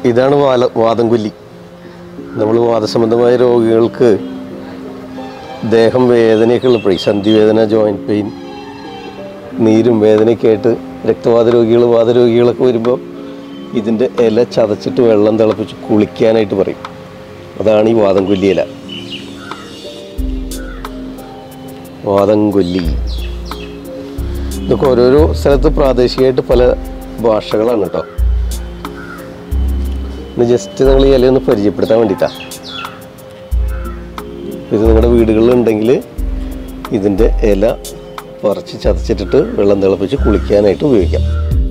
ഇതാണ് വാല വാദം കൊല്ലി നമ്മൾ വാദസംബന്ധമായ രോഗികൾക്ക് ദേഹം വേദനയൊക്കെ ഉള്ളപ്പോഴേ സന്ധിവേദന ജോയിൻറ്റ് പെയിൻ നീരും വേദനയൊക്കെ ആയിട്ട് രക്തവാത രോഗികൾ വാതരോഗികളൊക്കെ വരുമ്പോൾ ഇതിൻ്റെ ഇല ചതച്ചിട്ട് വെള്ളം തിളപ്പിച്ച് കുളിക്കാനായിട്ട് പറയും അതാണ് ഈ വാദം കൊല്ലി ഇല വാദം കൊല്ലി ഇതൊക്കെ ഓരോരോ സ്ഥലത്ത് പ്രാദേശികമായിട്ട് പല ഭാഷകളാണ് കേട്ടോ ഇന്ന് ജസ്റ്റ് നിങ്ങൾ ഈ ഇലയൊന്ന് പരിചയപ്പെടുത്താൻ വേണ്ടിയിട്ടാണ് ഇത് നിങ്ങളുടെ വീടുകളിൽ ഉണ്ടെങ്കിൽ ഇതിൻ്റെ ഇല പറിച്ച് ചതച്ചിട്ടിട്ട് വെള്ളം തിളപ്പിച്ച് കുളിക്കാനായിട്ട് ഉപയോഗിക്കാം